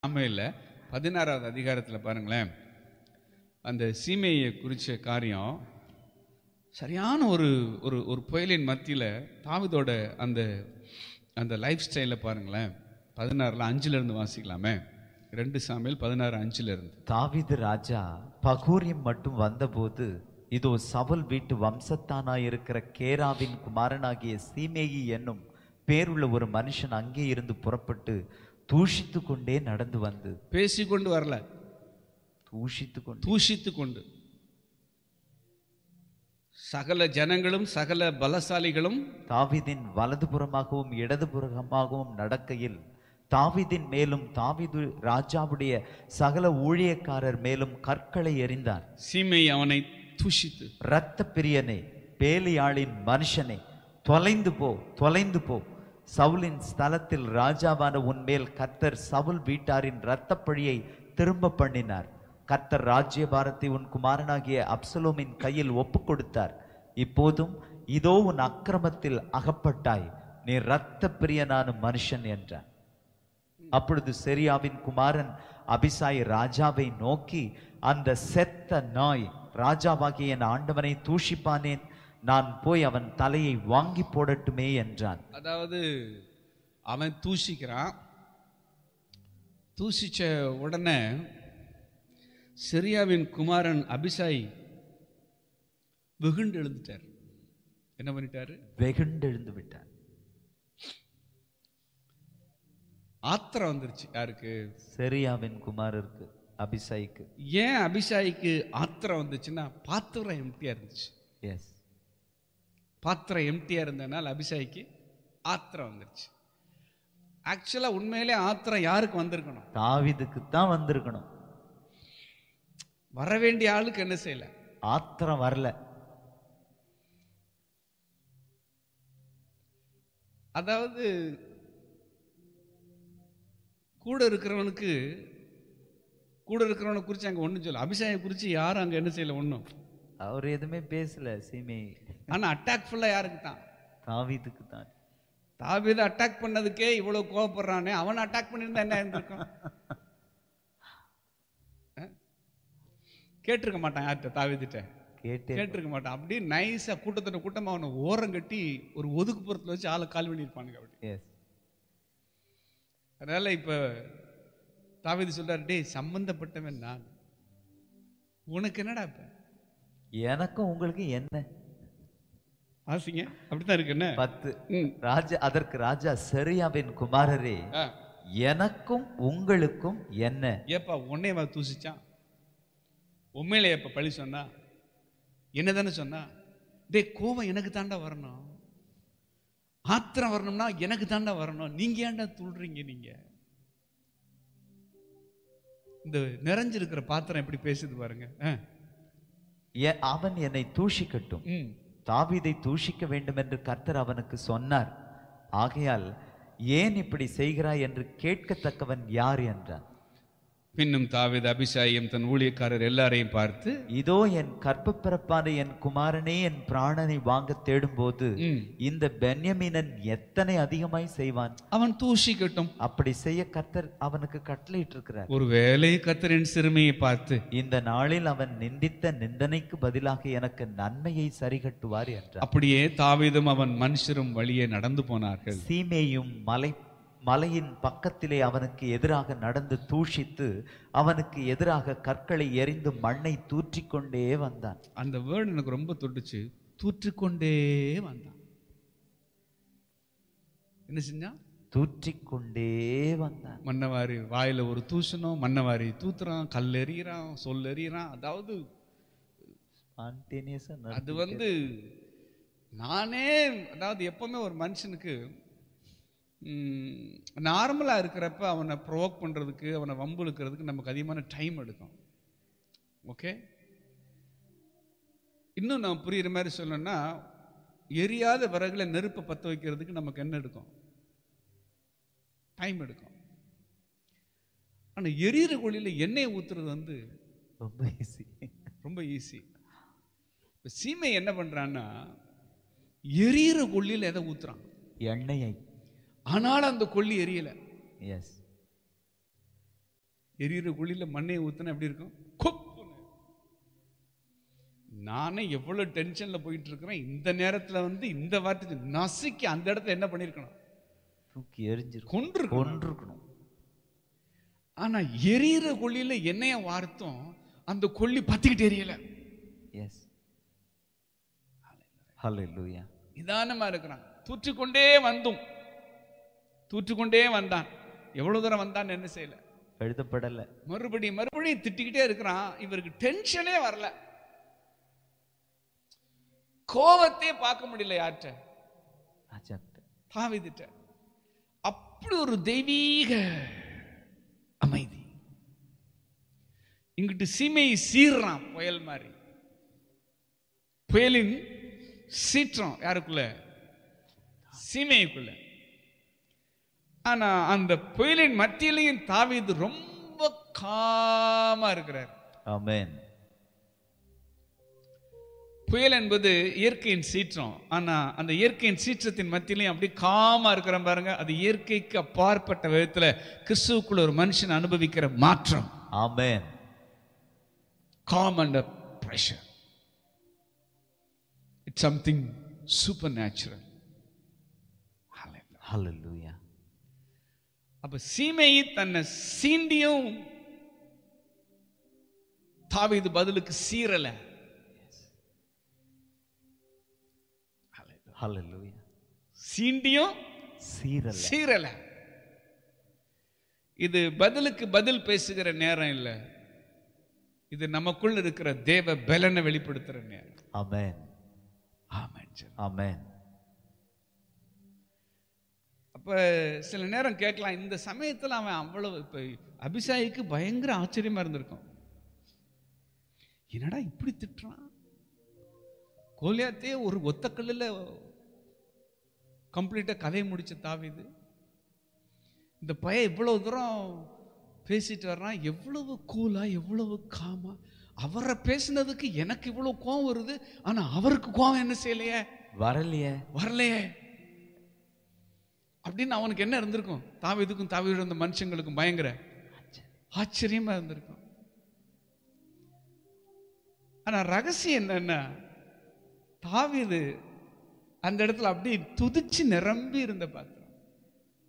சாமுவேல்ல பதினாறாவது அதிகாரத்தில் பாருங்களேன் அந்த சீமையை குறித்த காரியம் சரியான ஒரு ஒரு ஒரு புயலின் மத்தியில் தாவிதோட அந்த அந்த லைஃப் ஸ்டைலில் பாருங்களேன் பதினாறில் அஞ்சுலேருந்து வாசிக்கலாமே ரெண்டு சாமியல் பதினாறு அஞ்சுல இருந்து தாவீது ராஜா பகூரியம் மட்டும் வந்தபோது இதோ சவுல் வீட்டு வம்சத்தானாயிருக்கிற கேராவின் குமாரனாகிய சீமேயி என்னும் பேருள்ள ஒரு மனுஷன் அங்கே இருந்து புறப்பட்டு தூஷித்து கொண்டே நடந்து வந்து பேசிக்கொண்டு வரல தூஷித்து கொண்டு தூஷித்து கொண்டு சகல ஜனங்களும் சகல பலசாலிகளும் தாவீதின் வலதுபுறமாகவும் இடதுபுறமாகவும் நடக்கையில் தாவீதின் மேலும் தாவீது ராஜாவுடைய சகல ஊழியக்காரர் மேலும் கற்களை எறிந்தான் சீமை அவனை தூஷித்து இரத்த பிரியனே பேலியாளின் மனுஷனே தொலைந்து போ தொலைந்து போ சவுலின் ஸ்தலத்தில் ராஜாவான உன்மேல் கர்த்தர் சவுல் வீட்டாரின் இரத்தப் பழியை திரும்ப பண்ணினார் கர்த்தர் ராஜ்யபாரத்தை உன் குமாரனாகிய அப்சலோமின் கையில் ஒப்புக் கொடுத்தார் இப்போதும் இதோ உன் அக்கிரமத்தில் அகப்பட்டாய் நீ இரத்த பிரியனான மனுஷன் என்றார் அப்பொழுது செரியாவின் குமாரன் அபிசாய் ராஜாவை நோக்கி அந்த செத்த நாய் ராஜாவாகிய என் ஆண்டவனை தூஷிப்பானேன் நான் போய் அவன் தலையை வாங்கி போடட்டுமே என்றான் அதாவது அவன் தூஷிக்கிறான் தூஷிச்ச உடனே சிரியாவின் குமாரன் அபிசாய் வெகுண்டு எழுந்துட்டார் என்ன பண்ணிட்டாரு வெகுண்டெழுந்து விட்டான் ஆத்திரம் வந்துருச்சு யாருக்கு செரியாவின் குமாரருக்கு அபிசாய்க்கு ஏன் அபிஷாய்க்கு ஆத்திரம் வந்துச்சுன்னா பாத்திரம் எம்டியா இருந்துச்சு எஸ் பாத்திரம் எம்டியா இருந்ததுனால அபிஷாய்க்கு ஆத்திரம் வந்துருச்சு ஆக்சுவலா உண்மையிலே ஆத்திரம் யாருக்கு வந்திருக்கணும் தாவிதுக்கு தான் வந்திருக்கணும் வர வேண்டிய ஆளுக்கு என்ன செய்யல ஆத்திரம் வரல அதாவது கூட இருக்கிறவனுக்கு கூட இருக்கிறவனை குறித்து அங்கே ஒன்றும் சொல்ல அபிஷேகம் குறித்து யாரும் அங்கே என்ன செய்யல ஒன்றும் அவர் எதுவுமே பேசல சீமை ஆனால் அட்டாக் ஃபுல்லாக யாருக்கு தான் தாவீதுக்கு தான் தாவீதை அட்டாக் பண்ணதுக்கே இவ்வளோ கோவப்படுறானே அவனை அட்டாக் பண்ணியிருந்தா என்ன இருந்திருக்கும் அஹ்? கேட்டிருக்க மாட்டான் யார்கிட்ட தாவீதிட்ட கேட்டே கேட்டிருக்க மாட்டான் அப்படியே நைஸாக கூட்டத்தோட கூட்டமாக அவனை ஓரம் கட்டி ஒரு ஒதுக்குப்புறத்தில் வச்சு ஆளை கால் பண்ணியிருப்பானுங்க அப்படி எஸ் அதனால இப்போ தாவீது சொல்றாரு டேய் சம்பந்தப்பட்டவன் நான் உனக்கு என்னடா இப்ப எனக்கும் உங்களுக்கு என்ன வாசிங்க அப்படித்தான் இருக்கு என்ன பத்து ம். ராஜா அதற்கு ராஜா செரியாவின் குமாரரே ஆ. எனக்கும் உங்களுக்கும் என்ன ஏப்பா உன்னைய வா தூசிச்சான் உண்மையில ஏப்பா பழி சொன்னா என்ன தானே சொன்னா டேய் கோவம் எனக்கு தாண்டா வரணும் ஆத்திரம் வரணும்னா எனக்கு தாண்டா வரணும் நீங்க ஏன்டா துள்றீங்க நீங்க இந்த நிறைஞ்சிருக்கிற பாத்திரம் எப்படி பேசுது பாருங்க ஆ. எ- அவன் என்னை தூஷிக்கட்டும் ம் தாவீதை தூஷிக்க வேண்டும் என்று கர்த்தர் அவனுக்கு சொன்னார் ஆகையால் ஏன் இப்படி செய்கிறாய் என்று கேட்கத்தக்கவன் யார் என்றான் பின்னும் தாவீது அபிஷாயம் தன் ஊழியக்காரர் எல்லாரையும் பார்த்து இதோ என் கற்பப்பிறப்பான என் குமாரனே என் பிராணனை வாங்க தேடும்போது ம், இந்த பென்யமீனன் எத்தனை அதிகமாய் செய்வான் அவன் தூஷிக்கட்டும் அப்படி செய்ய கர்த்தர் அவனுக்கு கட்டளையிட்டு இருக்கிறார் ஒரு வேலை கத்தரின் சிறுமியை பார்த்து இந்த நாளில் அவன் நிந்தித்த நிந்தனைக்கு பதிலாக எனக்கு நன்மையை சரிகட்டுவார் என்றார் அப்படியே தாவீதும் அவன் மனுஷரும் வழியே நடந்து போனார்கள் சீமேயும் மலை மலையின் பக்கத்திலே அவனுக்கு எதிராக நடந்து தூஷித்து அவனுக்கு எதிராக கற்களை எறிந்து மண்ணை தூற்றிக்கொண்டே வந்தான் அந்த வேர்டு எனக்கு ரொம்ப தொட்டுச்சு தூற்றிக்கொண்டே வந்தான் என்ன செஞ்சான் தூற்றிக்கொண்டே வந்தான் மன்னவாரி வாயில ஒரு தூசணம் மன்னவாரி தூத்துறான் கல் எறிகிறான் சொல் எறிகிறான் அதாவது Spontaneous ஆ அது வந்து நானே அதாவது எப்பவுமே ஒரு மனுஷனுக்கு நார்மலாக இருக்கிறப்ப அவனை ப்ரொவோக் பண்ணுறதுக்கு அவனை வம்புழுக்கிறதுக்கு நமக்கு அதிகமான டைம் எடுக்கும் ஓகே இன்னும் நான் புரியுற மாதிரி சொல்லணும்னா எரியாத விறகுல நெருப்பை பற்ற வைக்கிறதுக்கு நமக்கு என்ன எடுக்கும் டைம் எடுக்கும் ஆனால் எரியிற கொள்ளியில் எண்ணெயை ஊற்றுறது வந்து ரொம்ப ஈஸி ரொம்ப ஈஸி இப்போ சீமை என்ன பண்ணுறான்னா எரியிற கொள்ளியில் எதை ஊத்துறான் எண்ணெயை ஆனாலும் அந்த கொள்ளி எரியல எஸ் எரியிற குழியில மண்ணையை ஊத்துனா எப்படி இருக்கும் கொப்புன்னு. நானே எவ்வளவு டென்ஷன்ல போயிட்டு இருக்கிறேன் இந்த நேரத்துல வந்து இந்த வார்த்தை நசுக்கி அந்த இடத்துல என்ன பண்ணிருக்கணும் தூக்கி எரிஞ்சிருக்கும் கொன்று கொண்டிருக்கணும் ஆனா எரியிற கொள்ளியில எண்ணெய வார்த்தோம் அந்த கொள்ளி பத்திக்கிட்டு எரியல எஸ் ஹalleluya நிதானமா இருக்கிறான் தூற்றிக்கொண்டே வந்தும் தூற்றிக்கொண்டே வந்தான் எவ்வளவு தூரம் வந்தான் என்ன செய்யல எழுதப்படல மறுபடியும் மறுபடியும் திட்டிக்கிட்டே இருக்கிறான் இவருக்கு டென்ஷனே வரல கோவத்தையே பார்க்க முடியல யார்கிட்ட ராஜாக்கிட்ட தாவிதிட்ட அப்படி ஒரு தெய்வீக அமைதி இங்கிட்டு சீமையை சீர்றான் புயல் மாதிரி புயலின் சீற்றம் யாருக்குள்ள சீமைக்குள்ள ஆனா அந்த புயலின் மத்தியிலையும் தாவீது ரொம்ப காமா இருக்கிறார் ஆமென் புயல் என்பது இயற்கையின் சீற்றம் ஆனா அந்த இயற்கையின் சீற்றத்தின் மத்தியிலையும் அப்படி காமா இருக்கிற பாருங்க அது இயற்கைக்கு அப்பாற்பட்ட விதத்துல கிறிஸ்துவுக்குள்ள ஒரு மனுஷன் அனுபவிக்கிற மாற்றம் ஆமென் calm under pressure. It's something supernatural. Hallelujah. ஹalleluya அப்ப சீமையை தன்னை சீண்டியும் தாவீது பதிலுக்கு சீரல Hallelujah. ஹalleluya சீண்டியும் சீரல சீரல இது பதிலுக்கு பதில் பேசுகிற நேரம் இல்லை இது நமக்குள்ள இருக்கிற தேவ பலனை வெளிப்படுத்துற நேரம் ஆமென் ஆமாம் ஆமென் அப்ப சில நேரம் கேட்கலாம் இந்த சமயத்துல அவன் அவ்வளவு இப்ப அபிஷாயிக்கு பயங்கர ஆச்சரியமா இருந்திருக்கும் என்னடா இப்படி திட்டுறான் கோலியாத்தே ஒரு ஒத்த கல்லுல கம்ப்ளீட்டா கதையை முடிச்ச தாவிது இந்த பையன் இவ்வளவு தூரம் பேசிட்டு வர்றான் எவ்வளவு கூலா எவ்வளவு காமா அவரை பேசினதுக்கு எனக்கு இவ்வளவு கோவம் வருது ஆனா அவருக்கு கோவம் என்ன செய்யலையே வரலையே வரலையே அப்படின்னு அவனுக்கு என்ன இருந்திருக்கும் தாவீதுக்கும் தாவீது இருந்த மனுஷங்களுக்கும் பயங்கர ஆச்சரியமா இருந்திருக்கும் ஆனா ரகசியம் என்னன்னா தாவீது அந்த இடத்துல அப்படியே துதிச்சு நிரம்பி இருந்த பார்த்து